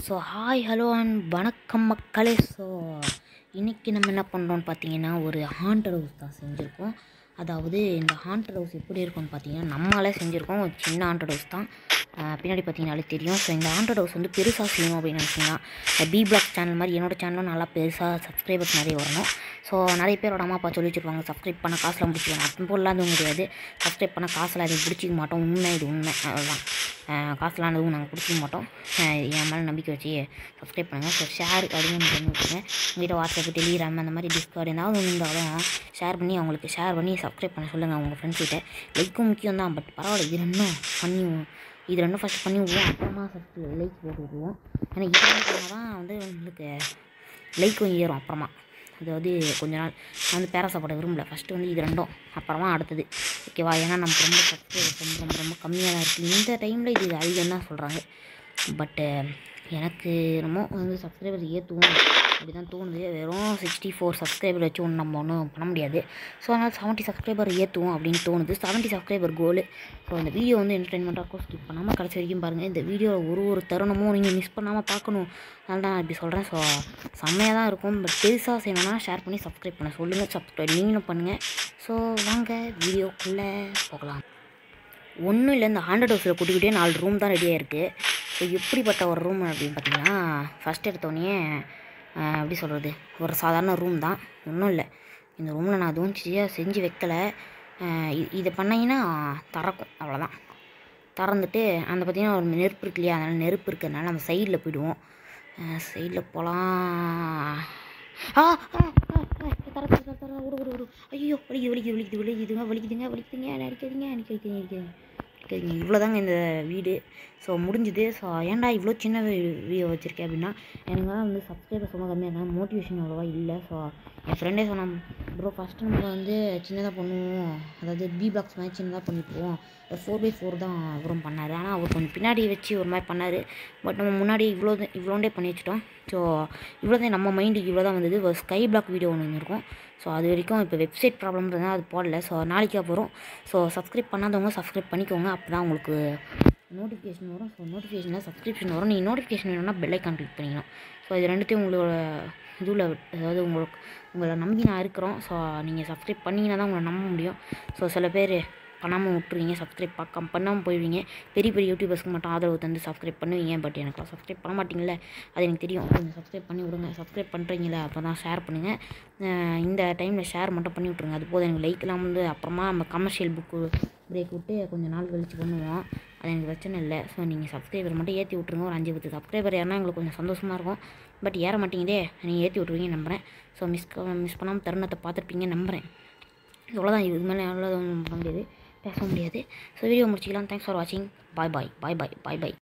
so hi hello and வணக்கம் மக்களே so இன்றைக்கி நம்ம என்ன பண்ணுறோம்னு பார்த்தீங்கன்னா ஒரு ஹாண்டட் ஹவுஸ் தான் செஞ்சுருக்கோம் அதாவது இந்த ஹாண்டட் ஹவுஸ் எப்படி இருக்கும்னு பார்த்தீங்கன்னா நம்மளாலே செஞ்சுருக்கோம் ஒரு சின்ன ஹாண்டட் ஹவுஸ் தான் ஆஹ் பின்னாடி பார்த்தீங்கனாலே தெரியும் ஸோ இந்த ஹாண்டட் ஹவுஸ் வந்து பெருசாக செய்யணும் அப்படின்னு நினச்சிங்கன்னா பி பிளாக் சேனல் மாதிரி என்னோட சேனலும் நல்லா பெருசாக சப்ஸ்கிரைபர்ஸ் நிறைய வரணும் ஸோ நிறைய பேரோட அம்மா அப்பா சொல்லி வச்சுருவாங்க சப்ஸ்கிரைப் பண்ண காசுலாம் முடிச்சுக்கலாம் அப்போ போடலாம் எதுவும் கிடையாது சப்ஸ்கிரைப் பண்ண காசுலாம் எதுவும் பிடிச்சிக்க மாட்டோம் உண்மை இது உண்மை அதுதான் ஆஹ் காசுலாம் எதுவும் நாங்கள் பிடிச்சிக்க மாட்டோம் ஆஹ் என் மேலே நம்பிக்கை வச்சு சப்ஸ்கிரைப் பண்ணுங்கள் ஸோ ஷேர் அப்படின்னு ஒன்று பண்ணி விட்டுருங்க உங்கள்கிட்ட வாட்ஸ்அப் டெலிகிராம் அந்த மாதிரி டிஸ்கார்டு ஏதாவது ஒன்று இருந்தாலும் ஷேர் பண்ணி அவங்களுக்கு ஷேர் பண்ணி சப்ஸ்கிரைப் பண்ண சொல்லுங்கள் உங்கள் ஃப்ரெண்ட்ஸ் கிட்ட லைக்கும் முக்கியம் தான் பட் பரவாயில்ல இது ரெண்டும் பண்ணி இது ரெண்டும் ஃபஸ்ட் பண்ணி விடுவோம் அப்புறமா சப்ஸ்கிரை லைக் போட்டு விடுவோம் ஏன்னா இது ரெண்டும் பண்ணால் தான் வந்து உங்களுக்கு லைக்கும் ஏறும் அப்புறமா அதாவது கொஞ்ச நாள் நான் வந்து பேராசப்பட விரும்பல ஃபஸ்ட்டு வந்து இது ரெண்டும் அப்புறமா அடுத்தது ஓகேவா ஏன்னா நம்ம ரொம்ப சப்ஸ்கிரைபர்ஸ் ரொம்ப ரொம்ப ரொம்ப கம்மியாக தான் இருக்குது இந்த டைமில் இது அதிகம் தான் சொல்கிறாங்க பட்டு எனக்கு என்னமோ வந்து சப்ஸ்கிரைபர் ஏற்றுவோம் அப்படி தான் தோணுது வெறும் சிக்ஸ்டி ஃபோர் சப்ஸ்கிரைபர் வச்சு ஒன்று நம்ம ஒன்றும் பண்ண முடியாது ஸோ அதனால் செவன்ட்டி சப்ஸ்கிரைபர் ஏற்றுவோம் அப்படின்னு தோணுது செவன்ட்டி சப்ஸ்கிரைபர் கோலு ஸோ இந்த வீடியோ வந்து என்டர்டைன்மெண்ட்டாக இருக்கும் ஸ்கிப் பண்ணாமல் கடைசி வரைக்கும் பாருங்கள் இந்த வீடியோவில் ஒரு ஒரு தருணமும் நீங்கள் மிஸ் பண்ணாமல் பார்க்கணும் அதனால தான் நான் இப்படி சொல்கிறேன் ஸோ செம்மையாக தான் இருக்கும் பட் பெருசாக செய்யணும்னா ஷேர் பண்ணி சப்ஸ்கிரைப் பண்ண சொல்லுங்கள் சப்ஸ்கிரைப் நீங்களும் பண்ணுங்கள் ஸோ வாங்க வீடியோக்குள்ளே போகலாம் ஒன்றும் இல்லை இந்த ஹண்ட்ரட் ஹவுஸில் குட்டிக்கிட்டே நாலு ரூம் தான் ரெடியாக இருக்குது ஸோ எப்படிப்பட்ட ஒரு ரூம் அப்படின்னு பார்த்தீங்கன்னா ஃபஸ்ட் எடுத்தோடனே எப்படி சொல்கிறது ஒரு சாதாரண ரூம் தான் ஒன்றும் இல்லை இந்த ரூமில் நான் எதுவும் சரியாக செஞ்சு வைக்கலை ஆஹ் இ- இதை பண்ணீங்கன்னா திறக்கும் அவ்வளோதான் திறந்துட்டு அந்த பார்த்தீங்கன்னா ஒரு நெருப்பு இருக்கு இல்லையா அதனால் நெருப்பு இருக்கிறதுனால நம்ம சைடில் போயிடுவோம் சைடில் போகலாம் ஆ ஆ, ஆ, ஆ, தர தர தர தர விடு விடு விடு ஐயோ வலிக்குது வலிக்குது வலிக்குது வலிக்குதுங்க வலிக்குதுங்க வலிக்குதுங்க என்ன அடிக்காதீங்க அடிக்காதீங்க அடிக்காதீங்க அடிக்காதீங்க இவ்வளோதாங்க இந்த வீடு ஸோ முடிஞ்சுது ஸோ ஏன்டா இவ்வளோ சின்ன வீடியோ வச்சுருக்கேன் அப்படின்னா எனக்கு வந்து சப்ஸ்கிரைபர் ரொம்ப கம்மியாக இருந்தாலும் மோட்டிவேஷன் அவ்வளோவா இல்லை ஸோ என் ஃப்ரெண்டே சொன்னான் ப்ரோ ஃபஸ்ட்டு நம்ம வந்து சின்னதாக பண்ணுவோம் அதாவது பி பாக்ஸ் மாதிரி சின்னதாக பண்ணிப்போம் ஃபோர் பை ஃபோர் தான் அவரும் பண்ணார் ஆனால் அவர் கொஞ்சம் பின்னாடி வச்சு ஒரு மாதிரி பண்ணார் பட் நம்ம முன்னாடி இவ்வளோ இவ்வளோண்டே பண்ணி வச்சுட்டோம் ஸோ இவ்வளோ தான் நம்ம மைண்டுக்கு இவ்வளோ தான் வந்தது ஒரு ஸ்கை பிளாக் வீடியோ ஒன்று இருக்கும் ஸோ அது வரைக்கும் இப்போ வெப்சைட் ப்ராப்ளம்ன்றதுனால அது போடல ஸோ நாளைக்கா வரும் ஸோ சப்ஸ்கிரைப் பண்ணாதவங்க சப்ஸ்கிரைப் பண்ணிக்கோங்க அப்போ தான் உங்களுக்கு நோட்டிஃபிகேஷன் வரும் ஸோ நோட்டிஃபிகேஷனில் சப்ஸ்கிரிப்ஷன் வரும் நீங்கள் நோட்டிஃபிகேஷன் வேணும்னா பெல் ஐக்கான் கிளிக் பண்ணிக்கணும் ஸோ இது ரெண்டுத்தையும் உங்களோட இதில் அதாவது உங்களுக்கு உங்களை நம்பி நான் இருக்கிறோம் ஸோ நீங்கள் சப்ஸ்கிரைப் பண்ணிங்கன்னா தான் உங்களை நம்ப முடியும் ஸோ சில பேர் பண்ணாமல் விட்டுருவீங்க சப்ஸ்கிரைப் பார்க்காம பண்ணாமல் போயிடுவீங்க பெரிய பெரிய யூடியூபர்ஸ்க்கு மட்டும் ஆதரவு தந்து சப்ஸ்கிரைப் பண்ணுவீங்க பட் எனக்குலாம் சப்ஸ்கிரைப் பண்ண மாட்டீங்களே அது எனக்கு தெரியும் கொஞ்சம் சப்ஸ்கிரைப் பண்ணி விடுங்க சப்ஸ்கிரைப் பண்ணுறீங்களே அப்போ தான் ஷேர் பண்ணுங்கள் அஹ் இந்த டைமில் ஷேர் மட்டும் பண்ணி விட்ருங்க அது போதும் எனக்கு லைக்லாம் வந்து அப்புறமா நம்ம கமர்ஷியல் புக்கு பிரேக் விட்டு கொஞ்சம் நாள் கழிச்சு பண்ணுவோம் அது எனக்கு பிரச்சனை இல்லை ஸோ நீங்கள் சப்ஸ்கிரைபர் மட்டும் ஏற்றி விட்ருங்க ஒரு அஞ்சு பத்து சப்ஸ்கிரைபர் ஏறினா எங்களுக்கு கொஞ்சம் சந்தோஷமாக இருக்கும் பட் ஏற மாட்டேங்குதே நீங்கள் ஏற்றி விட்ருவீங்க நம்புகிறேன் ஸோ மிஸ் மிஸ் பண்ணாமல் தருணத்தை பார்த்துருப்பீங்க நம்புகிறேன் இவ்வளோதான் இது மேலே எவ்வளோ பண்ண முடியாது பேச முடியாது ஸோ வீடியோ முடிச்சிக்கலாம் தேங்க்ஸ் ஃபார் வாட்சிங் பாய் பாய் பாய் பாய் பாய் பாய்